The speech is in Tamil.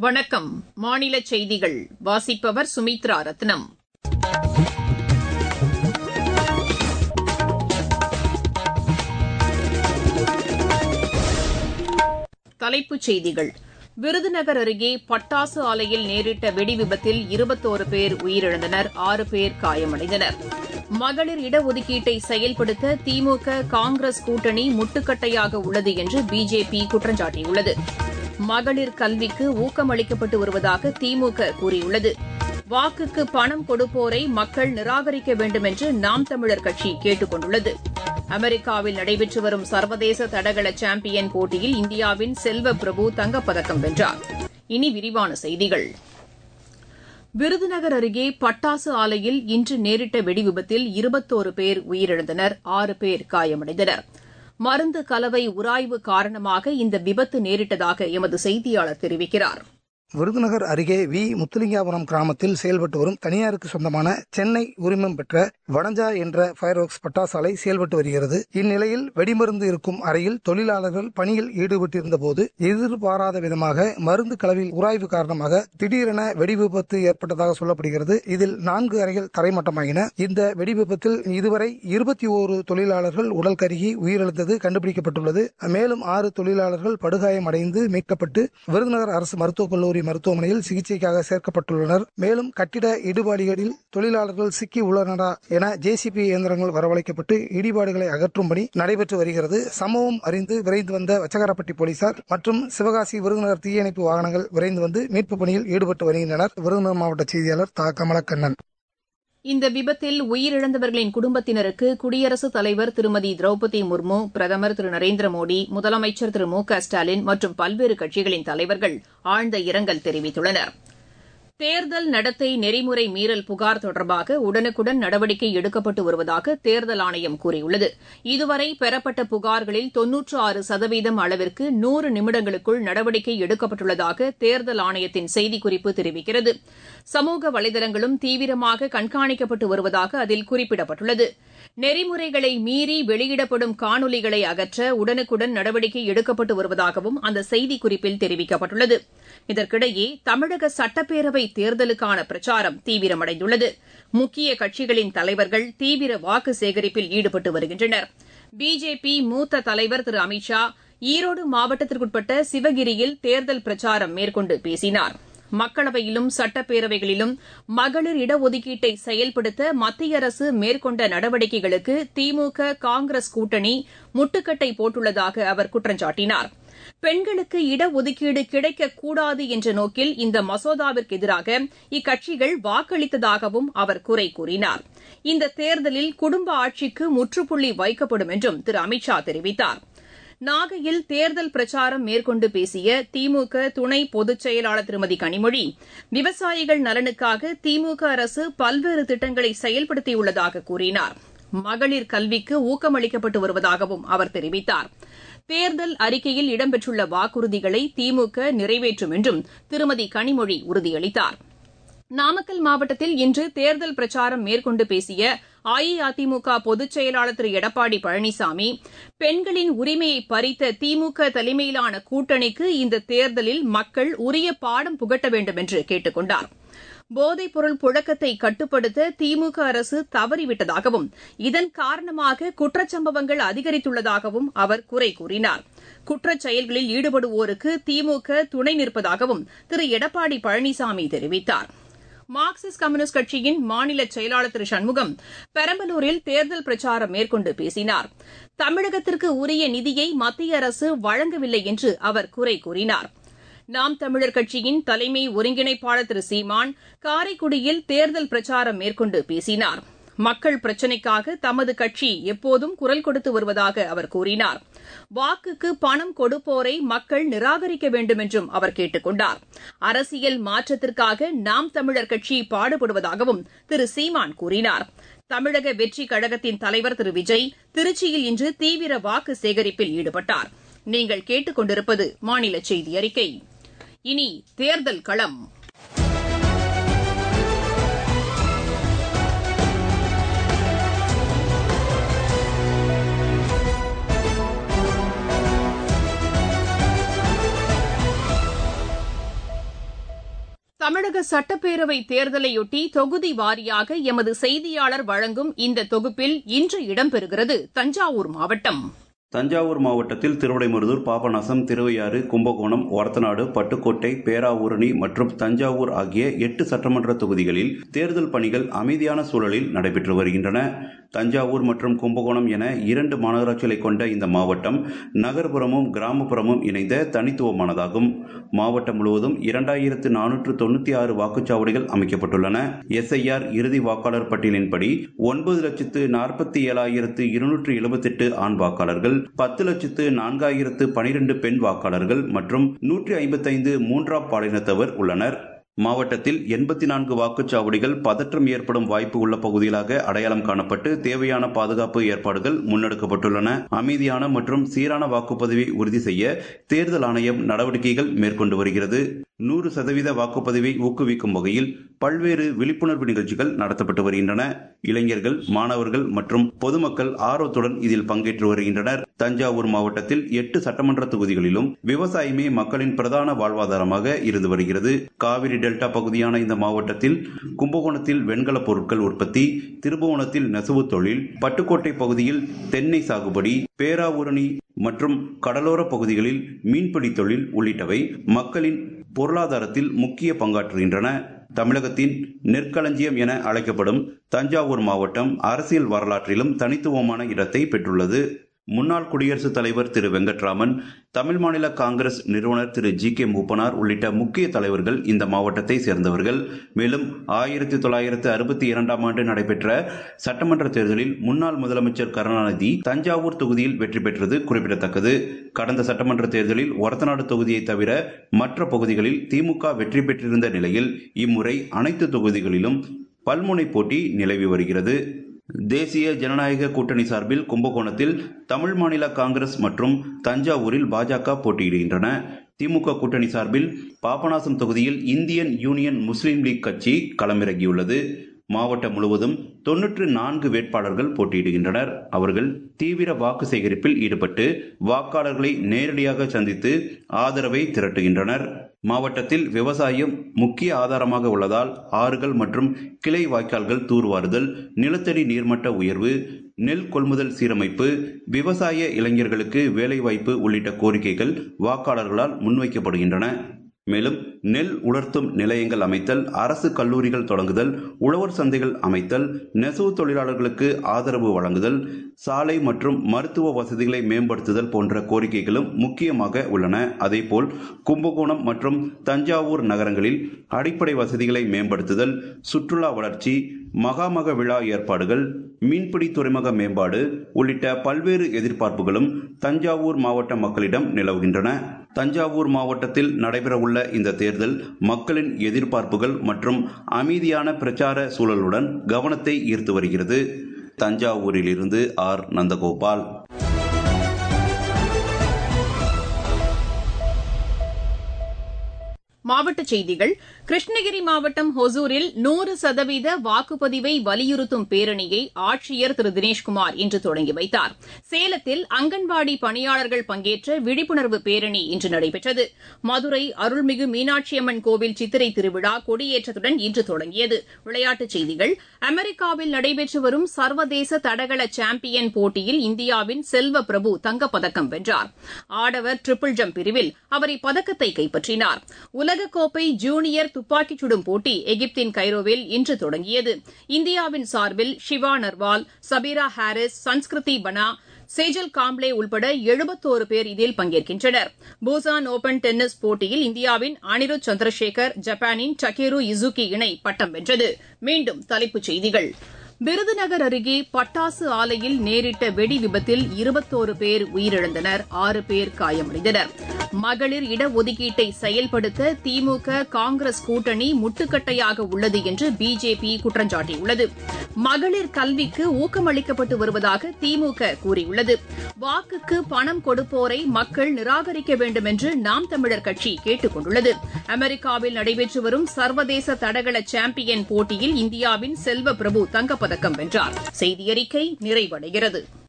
வணக்கம் மாநில செய்திகள் வாசிப்பவர் சுமித்ரா ரத்னம் தலைப்புச் செய்திகள் விருதுநகர் அருகே பட்டாசு ஆலையில் நேரிட்ட வெடிவிபத்தில் இருபத்தோரு பேர் உயிரிழந்தனர் ஆறு பேர் காயமடைந்தனர் மகளிர் இடஒதுக்கீட்டை செயல்படுத்த திமுக காங்கிரஸ் கூட்டணி முட்டுக்கட்டையாக உள்ளது என்று பிஜேபி குற்றம் சாட்டியுள்ளது மகளிர் கல்விக்கு ஊக்கமளிக்கப்பட்டு வருவதாக திமுக கூறியுள்ளது வாக்குக்கு பணம் கொடுப்போரை மக்கள் நிராகரிக்க வேண்டும் என்று நாம் தமிழர் கட்சி கேட்டுக் கொண்டுள்ளது அமெரிக்காவில் நடைபெற்று வரும் சர்வதேச தடகள சாம்பியன் போட்டியில் இந்தியாவின் செல்வ பிரபு தங்கப்பதக்கம் வென்றார் இனி விரிவான செய்திகள் விருதுநகர் அருகே பட்டாசு ஆலையில் இன்று நேரிட்ட வெடிவிபத்தில் இருபத்தோரு பேர் உயிரிழந்தனர் ஆறு பேர் காயமடைந்தனர் மருந்து கலவை உராய்வு காரணமாக இந்த விபத்து நேரிட்டதாக எமது செய்தியாளர் தெரிவிக்கிறார் விருதுநகர் அருகே வி முத்துலிங்காபுரம் கிராமத்தில் செயல்பட்டு வரும் தனியாருக்கு சொந்தமான சென்னை உரிமம் பெற்ற வடஞ்சா என்ற ஃபயர் ஒர்க்ஸ் பட்டாசாலை செயல்பட்டு வருகிறது இந்நிலையில் வெடிமருந்து இருக்கும் அறையில் தொழிலாளர்கள் பணியில் ஈடுபட்டிருந்த போது எதிர்பாராத விதமாக மருந்து கலவில் உராய்வு காரணமாக திடீரென வெடி விபத்து ஏற்பட்டதாக சொல்லப்படுகிறது இதில் நான்கு அறைகள் தரைமட்டமாகின இந்த வெடி விபத்தில் இதுவரை இருபத்தி ஓரு தொழிலாளர்கள் உடல் கருகி உயிரிழந்தது கண்டுபிடிக்கப்பட்டுள்ளது மேலும் ஆறு தொழிலாளர்கள் படுகாயம் அடைந்து மீட்கப்பட்டு விருதுநகர் அரசு மருத்துவக் கல்லூரி மருத்துவமனையில் சிகிச்சைக்காக சேர்க்கப்பட்டுள்ளனர் மேலும் கட்டிட இடிபாடுகளில் தொழிலாளர்கள் சிக்கி உள்ளனரா என ஜேசிபி இயந்திரங்கள் வரவழைக்கப்பட்டு இடிபாடுகளை அகற்றும் பணி நடைபெற்று வருகிறது சம்பவம் அறிந்து விரைந்து வந்த வச்சகரப்பட்டி போலீசார் மற்றும் சிவகாசி விருதுநகர் தீயணைப்பு வாகனங்கள் விரைந்து வந்து மீட்பு பணியில் ஈடுபட்டு வருகின்றனர் விருதுநகர் மாவட்ட செய்தியாளர் தா கமலக்கண்ணன் இந்த விபத்தில் உயிரிழந்தவர்களின் குடும்பத்தினருக்கு குடியரசுத் தலைவர் திருமதி திரௌபதி முர்மு பிரதமர் திரு நரேந்திர மோடி முதலமைச்சர் திரு மு க ஸ்டாலின் மற்றும் பல்வேறு கட்சிகளின் தலைவர்கள் ஆழ்ந்த இரங்கல் தெரிவித்துள்ளனர் தேர்தல் நடத்தை நெறிமுறை மீறல் புகார் தொடர்பாக உடனுக்குடன் நடவடிக்கை எடுக்கப்பட்டு வருவதாக தேர்தல் ஆணையம் கூறியுள்ளது இதுவரை பெறப்பட்ட புகார்களில் தொன்னூற்று ஆறு சதவீதம் அளவிற்கு நூறு நிமிடங்களுக்குள் நடவடிக்கை எடுக்கப்பட்டுள்ளதாக தேர்தல் ஆணையத்தின் செய்திக்குறிப்பு தெரிவிக்கிறது சமூக வலைதளங்களும் தீவிரமாக கண்காணிக்கப்பட்டு வருவதாக அதில் குறிப்பிடப்பட்டுள்ளது நெறிமுறைகளை மீறி வெளியிடப்படும் காணொலிகளை அகற்ற உடனுக்குடன் நடவடிக்கை எடுக்கப்பட்டு வருவதாகவும் அந்த செய்திக்குறிப்பில் தெரிவிக்கப்பட்டுள்ளது இதற்கிடையே தமிழக சட்டப்பேரவை தேர்தலுக்கான பிரச்சாரம் தீவிரமடைந்துள்ளது முக்கிய கட்சிகளின் தலைவர்கள் தீவிர வாக்கு சேகரிப்பில் ஈடுபட்டு வருகின்றனர் பிஜேபி மூத்த தலைவர் திரு அமித் ஷா ஈரோடு மாவட்டத்திற்குட்பட்ட சிவகிரியில் தேர்தல் பிரச்சாரம் மேற்கொண்டு பேசினார் மக்களவையிலும் சட்டப்பேரவைகளிலும் மகளிர் இடஒதுக்கீட்டை செயல்படுத்த மத்திய அரசு மேற்கொண்ட நடவடிக்கைகளுக்கு திமுக காங்கிரஸ் கூட்டணி முட்டுக்கட்டை போட்டுள்ளதாக அவர் குற்றம் சாட்டினார் பெண்களுக்கு இடஒதுக்கீடு கிடைக்கக்கூடாது என்ற நோக்கில் இந்த மசோதாவிற்கு எதிராக இக்கட்சிகள் வாக்களித்ததாகவும் அவர் குறை கூறினார் இந்த தேர்தலில் குடும்ப ஆட்சிக்கு முற்றுப்புள்ளி வைக்கப்படும் என்றும் திரு அமித் ஷா தெரிவித்தார் நாகையில் தேர்தல் பிரச்சாரம் மேற்கொண்டு பேசிய திமுக துணை பொதுச் செயலாளர் திருமதி கனிமொழி விவசாயிகள் நலனுக்காக திமுக அரசு பல்வேறு திட்டங்களை செயல்படுத்தியுள்ளதாக கூறினார் மகளிர் கல்விக்கு ஊக்கமளிக்கப்பட்டு வருவதாகவும் அவர் தெரிவித்தார் தேர்தல் அறிக்கையில் இடம்பெற்றுள்ள வாக்குறுதிகளை திமுக நிறைவேற்றும் என்றும் திருமதி கனிமொழி உறுதியளித்தார் நாமக்கல் மாவட்டத்தில் இன்று தேர்தல் பிரச்சாரம் மேற்கொண்டு பேசிய அஇஅதிமுக பொதுச் செயலாளர் திரு எடப்பாடி பழனிசாமி பெண்களின் உரிமையை பறித்த திமுக தலைமையிலான கூட்டணிக்கு இந்த தேர்தலில் மக்கள் உரிய பாடம் புகட்ட வேண்டும் என்று கேட்டுக் கொண்டார் போதைப்பொருள் புழக்கத்தை கட்டுப்படுத்த திமுக அரசு தவறிவிட்டதாகவும் இதன் காரணமாக குற்றச்சம்பவங்கள் அதிகரித்துள்ளதாகவும் அவர் குறை கூறினார் குற்றச் செயல்களில் ஈடுபடுவோருக்கு திமுக துணை நிற்பதாகவும் திரு எடப்பாடி பழனிசாமி தெரிவித்தார் மார்க்சிஸ்ட் கம்யூனிஸ்ட் கட்சியின் மாநில செயலாளர் திரு சண்முகம் பெரம்பலூரில் தேர்தல் பிரச்சாரம் மேற்கொண்டு பேசினார் தமிழகத்திற்கு உரிய நிதியை மத்திய அரசு வழங்கவில்லை என்று அவர் குறை கூறினார் நாம் தமிழர் கட்சியின் தலைமை ஒருங்கிணைப்பாளர் திரு சீமான் காரைக்குடியில் தேர்தல் பிரச்சாரம் மேற்கொண்டு பேசினார் மக்கள் பிரச்சினைக்காக தமது கட்சி எப்போதும் குரல் கொடுத்து வருவதாக அவர் கூறினார் வாக்குக்கு பணம் கொடுப்போரை மக்கள் நிராகரிக்க வேண்டும் என்றும் அவர் கேட்டுக் கொண்டார் அரசியல் மாற்றத்திற்காக நாம் தமிழர் கட்சி பாடுபடுவதாகவும் திரு சீமான் கூறினார் தமிழக வெற்றி கழகத்தின் தலைவர் திரு விஜய் திருச்சியில் இன்று தீவிர வாக்கு சேகரிப்பில் ஈடுபட்டார் நீங்கள் கேட்டுக் கொண்டிருப்பது மாநில செய்தி அறிக்கை இனி தேர்தல் களம் தமிழக சட்டப்பேரவை தேர்தலையொட்டி தொகுதி வாரியாக எமது செய்தியாளர் வழங்கும் இந்த தொகுப்பில் இன்று இடம்பெறுகிறது தஞ்சாவூர் மாவட்டம் தஞ்சாவூர் மாவட்டத்தில் திருவிடைமருதூர் பாபநாசம் திருவையாறு கும்பகோணம் ஒரத்தநாடு பட்டுக்கோட்டை பேராவூரணி மற்றும் தஞ்சாவூர் ஆகிய எட்டு சட்டமன்ற தொகுதிகளில் தேர்தல் பணிகள் அமைதியான சூழலில் நடைபெற்று வருகின்றன தஞ்சாவூர் மற்றும் கும்பகோணம் என இரண்டு மாநகராட்சிகளை கொண்ட இந்த மாவட்டம் நகர்ப்புறமும் கிராமப்புறமும் இணைந்த தனித்துவமானதாகும் மாவட்டம் முழுவதும் இரண்டாயிரத்து நானூற்று தொண்ணூத்தி ஆறு வாக்குச்சாவடிகள் அமைக்கப்பட்டுள்ளன எஸ்ஐஆர் இறுதி வாக்காளர் பட்டியலின்படி ஒன்பது லட்சத்து நாற்பத்தி ஏழாயிரத்து இருநூற்று எழுபத்தெட்டு ஆண் வாக்காளர்கள் பத்து லட்சத்து நான்காயிரத்து பனிரெண்டு பெண் வாக்காளர்கள் மற்றும் நூற்றி ஐம்பத்தைந்து மூன்றாம் பாலினத்தவர் உள்ளனர் மாவட்டத்தில் எண்பத்தி நான்கு வாக்குச்சாவடிகள் பதற்றம் ஏற்படும் வாய்ப்பு உள்ள பகுதிகளாக அடையாளம் காணப்பட்டு தேவையான பாதுகாப்பு ஏற்பாடுகள் முன்னெடுக்கப்பட்டுள்ளன அமைதியான மற்றும் சீரான வாக்குப்பதிவை உறுதி செய்ய தேர்தல் ஆணையம் நடவடிக்கைகள் மேற்கொண்டு வருகிறது நூறு சதவீத வாக்குப்பதிவை ஊக்குவிக்கும் வகையில் பல்வேறு விழிப்புணர்வு நிகழ்ச்சிகள் நடத்தப்பட்டு வருகின்றன இளைஞர்கள் மாணவர்கள் மற்றும் பொதுமக்கள் ஆர்வத்துடன் இதில் பங்கேற்று வருகின்றனர் தஞ்சாவூர் மாவட்டத்தில் எட்டு சட்டமன்ற தொகுதிகளிலும் விவசாயமே மக்களின் பிரதான வாழ்வாதாரமாக இருந்து வருகிறது காவிரி டெல்டா பகுதியான இந்த மாவட்டத்தில் கும்பகோணத்தில் வெண்கல பொருட்கள் உற்பத்தி திருபுவனத்தில் நெசவு தொழில் பட்டுக்கோட்டை பகுதியில் தென்னை சாகுபடி பேராவூரணி மற்றும் கடலோர பகுதிகளில் மீன்பிடி தொழில் உள்ளிட்டவை மக்களின் பொருளாதாரத்தில் முக்கிய பங்காற்றுகின்றன தமிழகத்தின் நெற்களஞ்சியம் என அழைக்கப்படும் தஞ்சாவூர் மாவட்டம் அரசியல் வரலாற்றிலும் தனித்துவமான இடத்தை பெற்றுள்ளது முன்னாள் குடியரசுத் தலைவர் திரு வெங்கட்ராமன் தமிழ் மாநில காங்கிரஸ் நிறுவனர் திரு ஜி கே மூப்பனார் உள்ளிட்ட முக்கிய தலைவர்கள் இந்த மாவட்டத்தை சேர்ந்தவர்கள் மேலும் ஆயிரத்தி தொள்ளாயிரத்து அறுபத்தி இரண்டாம் ஆண்டு நடைபெற்ற சட்டமன்ற தேர்தலில் முன்னாள் முதலமைச்சர் கருணாநிதி தஞ்சாவூர் தொகுதியில் வெற்றி பெற்றது குறிப்பிடத்தக்கது கடந்த சட்டமன்ற தேர்தலில் ஒரத்தநாடு தொகுதியை தவிர மற்ற பகுதிகளில் திமுக வெற்றி பெற்றிருந்த நிலையில் இம்முறை அனைத்து தொகுதிகளிலும் பல்முனை போட்டி நிலவி வருகிறது தேசிய ஜனநாயக கூட்டணி சார்பில் கும்பகோணத்தில் தமிழ் மாநில காங்கிரஸ் மற்றும் தஞ்சாவூரில் பாஜக போட்டியிடுகின்றன திமுக கூட்டணி சார்பில் பாபநாசம் தொகுதியில் இந்தியன் யூனியன் முஸ்லீம் லீக் கட்சி களமிறங்கியுள்ளது மாவட்டம் முழுவதும் தொன்னூற்று நான்கு வேட்பாளர்கள் போட்டியிடுகின்றனர் அவர்கள் தீவிர வாக்கு சேகரிப்பில் ஈடுபட்டு வாக்காளர்களை நேரடியாக சந்தித்து ஆதரவை திரட்டுகின்றனர் மாவட்டத்தில் விவசாயம் முக்கிய ஆதாரமாக உள்ளதால் ஆறுகள் மற்றும் கிளை வாய்க்கால்கள் தூர்வாறுதல் நிலத்தடி நீர்மட்ட உயர்வு நெல் கொள்முதல் சீரமைப்பு விவசாய இளைஞர்களுக்கு வேலைவாய்ப்பு உள்ளிட்ட கோரிக்கைகள் வாக்காளர்களால் முன்வைக்கப்படுகின்றன மேலும் நெல் உலர்த்தும் நிலையங்கள் அமைத்தல் அரசு கல்லூரிகள் தொடங்குதல் உழவர் சந்தைகள் அமைத்தல் நெசவு தொழிலாளர்களுக்கு ஆதரவு வழங்குதல் சாலை மற்றும் மருத்துவ வசதிகளை மேம்படுத்துதல் போன்ற கோரிக்கைகளும் முக்கியமாக உள்ளன அதேபோல் கும்பகோணம் மற்றும் தஞ்சாவூர் நகரங்களில் அடிப்படை வசதிகளை மேம்படுத்துதல் சுற்றுலா வளர்ச்சி மகாமக விழா ஏற்பாடுகள் மீன்பிடி துறைமுக மேம்பாடு உள்ளிட்ட பல்வேறு எதிர்பார்ப்புகளும் தஞ்சாவூர் மாவட்ட மக்களிடம் நிலவுகின்றன தஞ்சாவூர் மாவட்டத்தில் நடைபெறவுள்ள இந்த தேர்தல் மக்களின் எதிர்பார்ப்புகள் மற்றும் அமைதியான பிரச்சார சூழலுடன் கவனத்தை ஈர்த்து வருகிறது தஞ்சாவூரிலிருந்து ஆர் நந்தகோபால் மாவட்டச் செய்திகள் கிருஷ்ணகிரி மாவட்டம் ஹொசூரில் நூறு சதவீத வாக்குப்பதிவை வலியுறுத்தும் பேரணியை ஆட்சியர் திரு தினேஷ்குமார் இன்று தொடங்கி வைத்தார் சேலத்தில் அங்கன்வாடி பணியாளர்கள் பங்கேற்ற விழிப்புணர்வு பேரணி இன்று நடைபெற்றது மதுரை அருள்மிகு மீனாட்சியம்மன் கோவில் சித்திரை திருவிழா கொடியேற்றத்துடன் இன்று தொடங்கியது விளையாட்டுச் செய்திகள் அமெரிக்காவில் நடைபெற்று வரும் சர்வதேச தடகள சாம்பியன் போட்டியில் இந்தியாவின் செல்வ பிரபு தங்கப்பதக்கம் வென்றார் ஆடவர் ட்ரிபிள் ஜம்ப் பிரிவில் அவர் இப்பதக்கத்தை கைப்பற்றினார் உலகக்கோப்பை ஜூனியர் துப்பாக்கிச் சுடும் போட்டி எகிப்தின் கைரோவில் இன்று தொடங்கியது இந்தியாவின் சார்பில் ஷிவா நர்வால் சபீரா ஹாரிஸ் சன்ஸ்கிருதி பனா சேஜல் காம்ப்ளே உள்பட எழுபத்தோரு பேர் இதில் பங்கேற்கின்றனர் பூசான் ஓபன் டென்னிஸ் போட்டியில் இந்தியாவின் அனிருத் சந்திரசேகர் ஜப்பானின் டக்கேரு இசுகி இணை பட்டம் வென்றது மீண்டும் தலைப்புச் செய்திகள் விருதுநகர் அருகே பட்டாசு ஆலையில் நேரிட்ட வெடி விபத்தில் இருபத்தோரு பேர் உயிரிழந்தனர் ஆறு பேர் காயமடைந்தனர் மகளிர் இடஒதுக்கீட்டை செயல்படுத்த திமுக காங்கிரஸ் கூட்டணி முட்டுக்கட்டையாக உள்ளது என்று பிஜேபி குற்றம் சாட்டியுள்ளது மகளிர் கல்விக்கு ஊக்கமளிக்கப்பட்டு வருவதாக திமுக கூறியுள்ளது வாக்குக்கு பணம் கொடுப்போரை மக்கள் நிராகரிக்க வேண்டும் என்று நாம் தமிழர் கட்சி கேட்டுக் கொண்டுள்ளது அமெரிக்காவில் நடைபெற்று வரும் சர்வதேச தடகள சாம்பியன் போட்டியில் இந்தியாவின் செல்வ பிரபு தங்கப்பதக்கம் வென்றார் செய்தியறிக்கை நிறைவடைகிறது